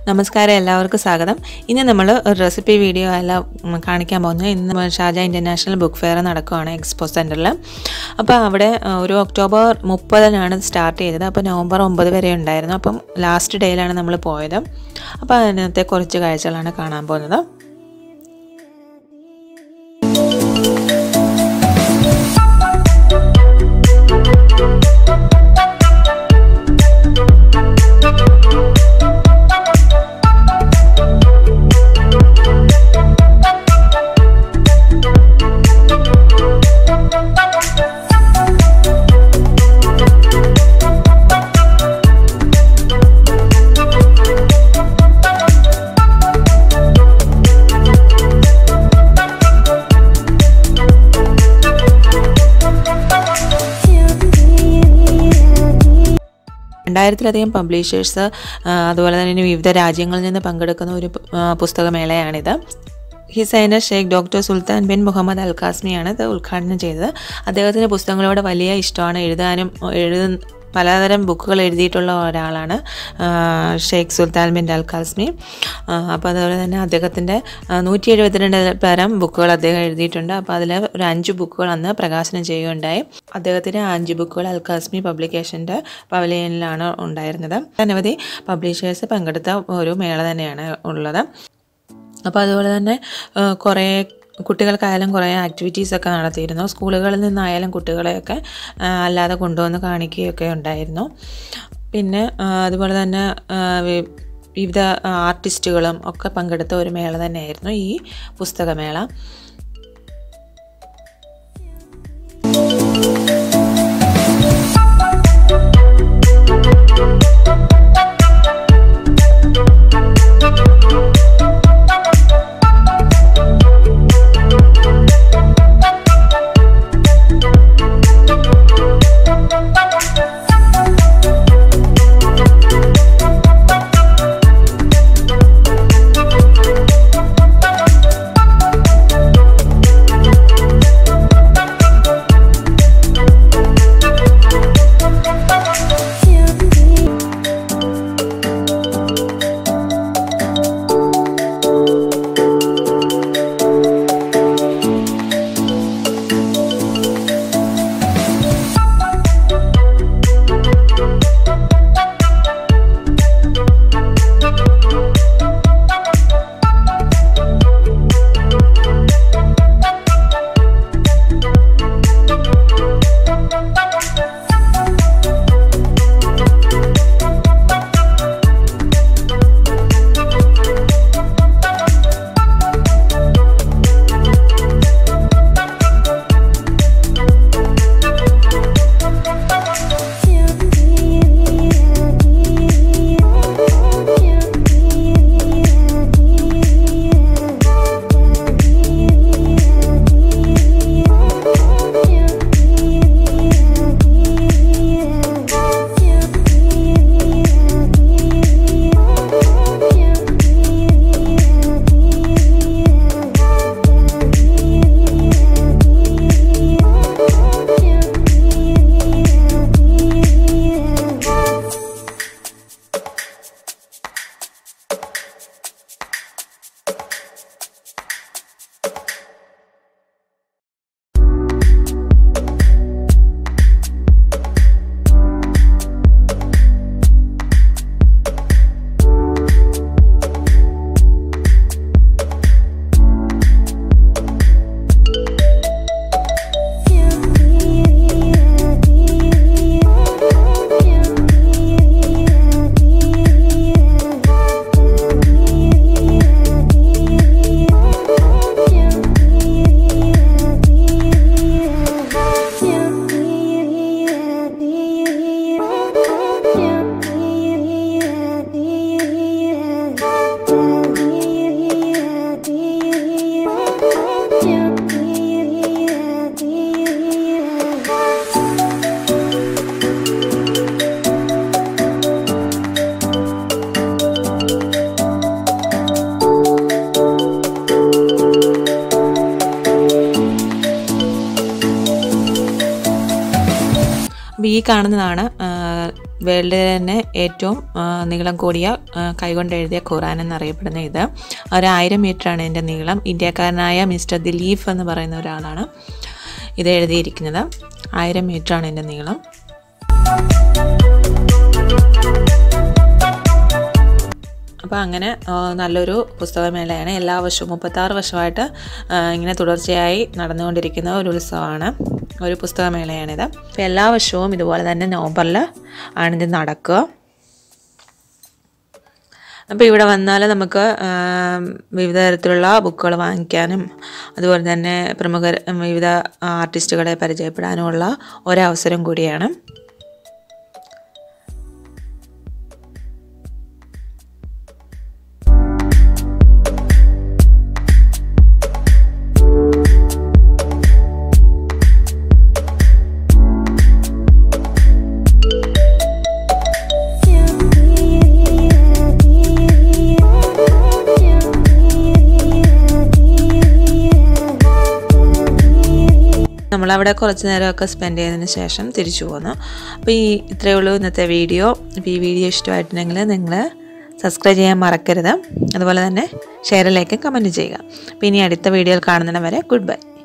നമസ്കാരം എല്ലാവർക്കും സ്വാഗതം ഇന്ന് നമ്മൾ ഒരു റെസിപ്പി വീഡിയോ എല്ലാം ഉം, കാണിക്കാൻ പോകുന്നത് ഇന്ന് നമ്മൾ ഷാജ ഇൻ്റർനാഷണൽ ബുക്ക് ഫെയർ നടക്കുകയാണ് എക്സ്പോ സെൻറ്ററിൽ അപ്പോൾ അവിടെ ആ, ഒരു ഒക്ടോബർ മുപ്പതിനാണ് സ്റ്റാർട്ട് ചെയ്തത് അപ്പോൾ നവംബർ ഒമ്പത് വരെ ഉണ്ടായിരുന്നു അപ്പം ലാസ്റ്റ് ഡേയിലാണ് നമ്മൾ പോയത് അപ്പോൾ അതിനകത്തെ കുറച്ച് കാഴ്ചകളാണ് കാണാൻ പോകുന്നത് രണ്ടായിരത്തിലധികം പബ്ലിഷേഴ്സ് അതുപോലെ തന്നെ വിവിധ രാജ്യങ്ങളിൽ നിന്ന് പങ്കെടുക്കുന്ന ഒരു ആ, പുസ്തകമേളയാണിത് his highness Sheikh doctor Sultan bin Muhammad Al ഖാസ്മിയാണ് ഇത് ഉദ്ഘാടനം ചെയ്തത് അദ്ദേഹത്തിൻ്റെ പുസ്തകങ്ങളോട് വലിയ ഇഷ്ടമാണ് എഴുതാനും എഴുത പലതരം ബുക്കുകൾ എഴുതിയിട്ടുള്ള ഒരാളാണ് ആ, Sheikh Sultan bin Al Qasimi ആ, അപ്പോൾ അതുപോലെ തന്നെ അദ്ദേഹത്തിൻ്റെ നൂറ്റി എഴുപത്തിരണ്ട് തരം ബുക്കുകൾ അദ്ദേഹം എഴുതിയിട്ടുണ്ട് അപ്പോൾ അതിൽ ഒരു അഞ്ച് ബുക്കുകൾ അന്ന് പ്രകാശനം ചെയ്യുകയുണ്ടായി അദ്ദേഹത്തിൻ്റെ ആ അഞ്ച് ബുക്കുകൾ അൽ ഖാസ്മി പബ്ലിക്കേഷൻ്റെ പവലിയനിലാണ് ഉണ്ടായിരുന്നത് അനവധി പബ്ലിഷേഴ്സ് പങ്കെടുത്ത ഒരു മേള തന്നെയാണ് ഉള്ളത് അപ്പോൾ അതുപോലെ തന്നെ ആ, കുറേ കുട്ടികൾക്കായാലും കുറേ ആക്ടിവിറ്റീസ് ഒക്കെ നടത്തിയിരുന്നു സ്കൂളുകളിൽ നിന്നായാലും കുട്ടികളെയൊക്കെ ആ, അല്ലാതെ കൊണ്ടുവന്ന് കാണിക്കുകയൊക്കെ ഉണ്ടായിരുന്നു പിന്നെ ആ, അതുപോലെ തന്നെ ആ, വി- വിവിധ ആർട്ടിസ്റ്റുകളും ഒക്കെ പങ്കെടുത്ത ഒരു മേള തന്നെയായിരുന്നു ഈ പുസ്തകമേള അപ്പോൾ ഈ കാണുന്നതാണ് ആ, വേൾഡിലെ തന്നെ ഏറ്റവും ആ, നീളം കൂടിയ ആ, കൈകൊണ്ട് എഴുതിയ ഖുറാൻ എന്നറിയപ്പെടുന്ന ഇത് ഒരു ആയിരം മീറ്ററാണ് ഇതിൻ്റെ നീളം ഇന്ത്യക്കാരനായ മിസ്റ്റർ ദിലീഫ് എന്ന് പറയുന്ന ഒരാളാണ് ഇത് എഴുതിയിരിക്കുന്നത് ആയിരം മീറ്ററാണ് ഇതിൻ്റെ നീളം അപ്പോൾ അങ്ങനെ ആ, നല്ലൊരു പുസ്തകമേളയാണ് എല്ലാ വർഷവും മുപ്പത്താറ് വർഷമായിട്ട് ആ, ഇങ്ങനെ തുടർച്ചയായി നടന്നുകൊണ്ടിരിക്കുന്ന ഒരു ഉത്സവമാണ് ഒരു പുസ്തകമേളയാണിത് അപ്പോൾ എല്ലാ വർഷവും ഇതുപോലെ തന്നെ നവംബറിൽ ആണിത് നടക്കുക അപ്പോൾ ഇവിടെ വന്നാൽ നമുക്ക് ആ, വിവിധ തരത്തിലുള്ള ബുക്കുകൾ വാങ്ങിക്കാനും അതുപോലെ തന്നെ പ്രമുഖ വിവിധ ആർട്ടിസ്റ്റുകളെ പരിചയപ്പെടാനുമുള്ള ഒരവസരം കൂടിയാണ് നമ്മളവിടെ കുറച്ച് നേരമൊക്കെ സ്പെൻഡ് ചെയ്തതിന് ശേഷം തിരിച്ചു പോന്നു അപ്പോൾ ഈ ഇത്രയേ ഉള്ളൂ ഇന്നത്തെ വീഡിയോ അപ്പോൾ ഈ വീഡിയോ ഇഷ്ടമായിട്ടുണ്ടെങ്കിൽ നിങ്ങൾ സബ്സ്ക്രൈബ് ചെയ്യാൻ മറക്കരുത് അതുപോലെ തന്നെ ഷെയറിലേക്ക് കമൻറ്റ് ചെയ്യുക അപ്പോൾ ഇനി അടുത്ത വീഡിയോയിൽ കാണുന്നതിന് വരെ ഗുഡ് ബൈ